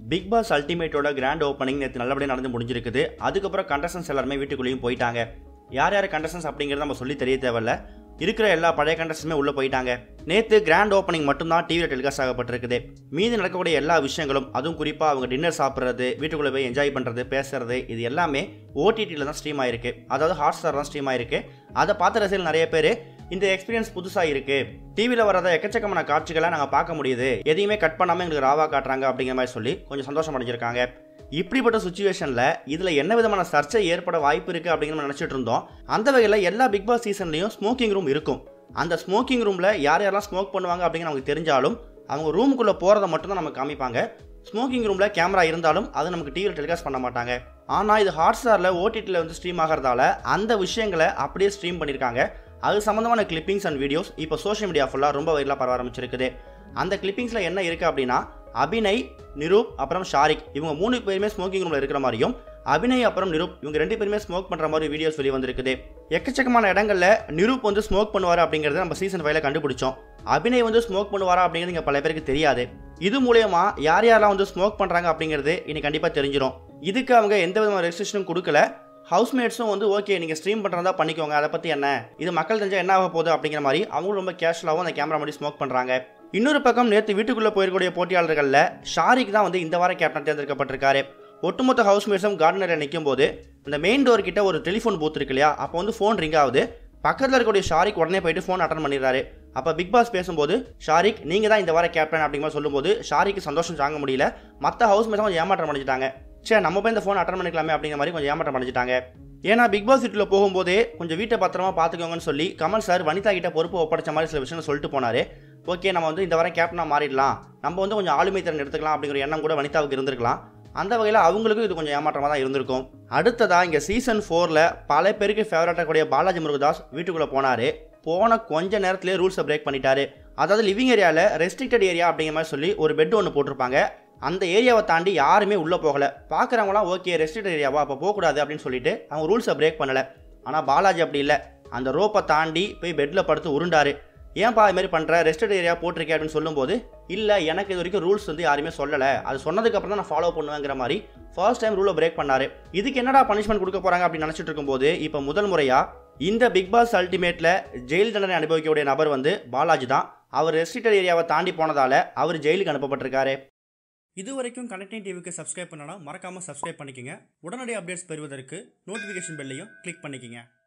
big Boss அல்டிமேட்டோட grand opening நேற்று நல்லபடியாக நடந்து முடிஞ்சிருக்குது அதுக்கப்புறம் கண்டஸ்டன்ஸ் எல்லாருமே வீட்டுக்குள்ளேயும் போயிட்டாங்க யார் யார் கண்டஸ்டன்ஸ் அப்படிங்கிறத நம்ம சொல்லி தெரிய தேவையில்ல இருக்கிற எல்லா பழைய கண்டஸ்டன்ஸுமே உள்ளே போயிட்டாங்க நேற்று கிராண்ட் ஓப்பனிங் மட்டும்தான் டிவியில் டெலிகாஸ்ட் ஆகப்பட்டிருக்குது மீதி நடக்கக்கூடிய எல்லா விஷயங்களும் அதுவும் குறிப்பாக அவங்க டின்னர் சாப்பிட்றது வீட்டுக்குள்ளே போய் என்ஜாய் பண்ணுறது பேசுறது இது எல்லாமே ஓடிடியில் தான் ஸ்ட்ரீம் ஆயிருக்கு அதாவது ஹாட் ஸ்டார் தான் ஸ்ட்ரீம் ஆயிருக்கு அதை பார்த்த ரசிகர்கள் நிறைய பேர் இந்த எக்ஸ்பீரியன்ஸ் புதுசாக இருக்கு டிவியில் வரத எக்கச்சக்கமான காட்சிகளை நாங்கள் பார்க்க முடியுது எதையுமே கட் பண்ணாமல் எங்களுக்கு ராவா காட்டுறாங்க அப்படிங்கிற மாதிரி சொல்லி கொஞ்சம் சந்தோஷம் அடைஞ்சிருக்காங்க இப்படிப்பட்ட சுச்சுவேஷனில் இதில் என்ன விதமான சர்ச்சை ஏற்பட வாய்ப்பு இருக்குது அப்படிங்கிற மாதிரி நினச்சிட்டு இருந்தோம் அந்த வகையில் எல்லா பிக் பாஸ் சீசன்லையும் ஸ்மோக்கிங் ரூம் இருக்கும் அந்த ஸ்மோக்கிங் ரூமில் யார் யாரெல்லாம் ஸ்மோக் பண்ணுவாங்க அப்படிங்கிற நமக்கு தெரிஞ்சாலும் அவங்க ரூமுக்குள்ளே போகிறத மட்டும்தான் நமக்கு காமிப்பாங்க ஸ்மோக்கிங் ரூமில் கேமரா இருந்தாலும் அதை நமக்கு டிவியில் டெலிகாஸ்ட் பண்ண மாட்டாங்க ஆனால் இது ஹாட் ஸ்டாரில் ஓடிடியில் வந்து ஸ்ட்ரீம் ஆகிறதால அந்த விஷயங்களை அப்படியே ஸ்ட்ரீம் பண்ணியிருக்காங்க அது சம்மந்தமான கிளிப்பிங்ஸ் அண்ட் வீடியோஸ் இப்போ சோஷியல் மீடியா ஃபுல்லாக ரொம்ப வைரலாக பரவ ஆரம்பிச்சிருக்குது அந்த கிளிப்பிங்ஸில் என்ன இருக்குது அப்படின்னா அபிநய் நிரூப் அப்புறம் ஷாரிக் இவங்க மூணு பேருமே ஸ்மோக்கிங் ரூமில் இருக்கிற மாதிரியும் அபிநய் அப்புறம் நிரூப் இவங்க ரெண்டு பேருமே ஸ்மோக் பண்ணுற மாதிரி வீடியோஸ் வெளியே வந்திருக்குது எக்கச்சக்கமான இடங்களில் நிரூப் வந்து ஸ்மோக் பண்ணுவார் அப்படிங்கிறத நம்ம சீசன் ஃபைவ்ல கண்டுபிடிச்சோம் அபிநய் வந்து ஸ்மோக் பண்ணுவாரா அப்படிங்கிறது இங்கே பல பேருக்கு தெரியாது இது மூலயமா யார் யாரெல்லாம் வந்து ஸ்மோக் பண்ணுறாங்க அப்படிங்கிறது இன்னைக்கு கண்டிப்பாக தெரிஞ்சிடும் இதுக்கு அவங்க எந்த விதமான ரெஸ்ட்ரிக்ஷனும் கொடுக்கல ஹவுஸ்மேட்ஸும் வந்து ஓகே நீங்கள் ஸ்ட்ரீம் பண்ணுறதா பண்ணிக்கோங்க அதை பற்றி என்ன இது மக்கள் தெரிஞ்சால் என்ன ஆக போகுது அப்படிங்கிற மாதிரி அவங்களும் ரொம்ப கேஷுவலாகவும் அந்த கேமரா முன்னாடி ஸ்மோக் பண்ணுறாங்க இன்னொரு பக்கம் நேற்று வீட்டுக்குள்ளே போயிருக்கக்கூடிய போட்டியாளர்களில் ஷாரிக் தான் வந்து இந்த வார கேப்டன் தேர்ந்தெடுக்கப்பட்டிருக்காரு ஒட்டுமொத்த ஹவுஸ்மேட்ஸும் கார்டனரில் நிற்கும் போது இந்த மெயின் டோர் கிட்ட ஒரு டெலிஃபோன் பூத் இருக்கு இல்லையா அப்போ வந்து ஃபோன் ரிங் ஆகுது பக்கத்தில் இருக்கக்கூடிய ஷாரிக் உடனே போயிட்டு ஃபோன் அட்டன் பண்ணிடுறாரு அப்போ பிக் பாஸ் பேசும்போது ஷாரிக் நீங்கள் தான் இந்த வார கேப்டன் அப்படிங்கிற மாதிரி சொல்லும்போது ஷாரிக்கு சந்தோஷம் தாங்க முடியல மற்ற ஹவுஸ்மேட்ஸும் கொஞ்சம் ஏமாற்றம் அடைஞ்சிட்டாங்க சே நம்ம போய் இந்த ஃபோன் அட்டன் பண்ணிக்கலாமே அப்படிங்கிற மாதிரி கொஞ்சம் ஏமாற்றம் அடைஞ்சிட்டாங்க ஏன்னா பிக் பாஸ் வீட்டில் போகும்போதே கொஞ்சம் வீட்டை பத்திரமா பார்த்துக்கோங்கன்னு சொல்லி கமல் சார் வனிதா கிட்ட பொறுப்பு ஒப்படைச்ச மாதிரி சில விஷயங்கள் சொல்லிட்டு போனார் ஓகே நம்ம வந்து இந்த வாரம் கேப்டனாக மாறிடலாம் நம்ம வந்து கொஞ்சம் ஆளுமை திறன் எடுத்துக்கலாம் அப்படிங்கிற எண்ணம் கூட வனிதாவுக்கு இருந்திருக்கலாம் அந்த வகையில் அவங்களுக்கும் இது கொஞ்சம் ஏமாற்றமாக தான் இருந்திருக்கும் அடுத்ததாக இங்கே சீசன் ஃபோரில் பல பேருக்கு ஃபேவரட்டாக கூடிய பாலாஜி முருகதாஸ் வீட்டுக்குள்ளே போனார் போன கொஞ்ச நேரத்திலே ரூல்ஸை பிரேக் பண்ணிட்டாரு அதாவது லிவிங் ஏரியாவில் ரெஸ்ட்ரிக்டட் ஏரியா அப்படிங்கிற மாதிரி சொல்லி ஒரு பெட் ஒன்று போட்டிருப்பாங்க அந்த ஏரியாவை தாண்டி யாருமே உள்ளே போகலை பார்க்குறவங்களாம் ஓகே ரெஸ்ட்ரிக்டட் ஏரியாவா அப்போ போகக்கூடாது அப்படின்னு சொல்லிட்டு அவங்க ரூல்ஸை பிரேக் பண்ணலை ஆனால் பாலாஜி அப்படி இல்லை அந்த ரோப்பை தாண்டி போய் பெட்டில் படுத்து உருண்டாரு ஏன்பா இது மாதிரி பண்ணுற ரெஸ்டட் ஏரியா போட்டிருக்கேன் அப்படின்னு சொல்லும்போது இல்லை எனக்கு இது வரைக்கும் ரூல்ஸ் வந்து யாருமே சொல்லலை அது சொன்னதுக்கப்புறம் தான் நான் ஃபாலோ பண்ணுவேங்கிற மாதிரி ஃபர்ஸ்ட் டைம் ரூலை பிரேக் பண்ணார் இதுக்கு என்னடா பனிஷ்மெண்ட் கொடுக்க போகிறாங்க அப்படின்னு நினச்சிட்டு இருக்கும்போது இப்போ முதல் முறையாக இந்த பிக் பாஸ் அல்டிமேட்டில் ஜெயில் தண்டனை அனுபவிக்கக்கூடிய நபர் வந்து பாலாஜி தான் அவர் ரெஸ்ட்ரிக்டட் ஏரியாவை தாண்டி போனதால் அவர் ஜெயிலுக்கு அனுப்பப்பட்டிருக்காரு இது வரைக்கும் கனெக்டிங் டிவிக்கு சப்ஸ்கிரைப் பண்ணனா மறக்காமல் சப்ஸ்கிரைப் பண்ணிக்கங்க உடனடி அப்டேட்ஸ் பெறுவதற்கு நோட்டிஃபிகேஷன் பெல்லையும் கிளிக் பண்ணிக்கங்க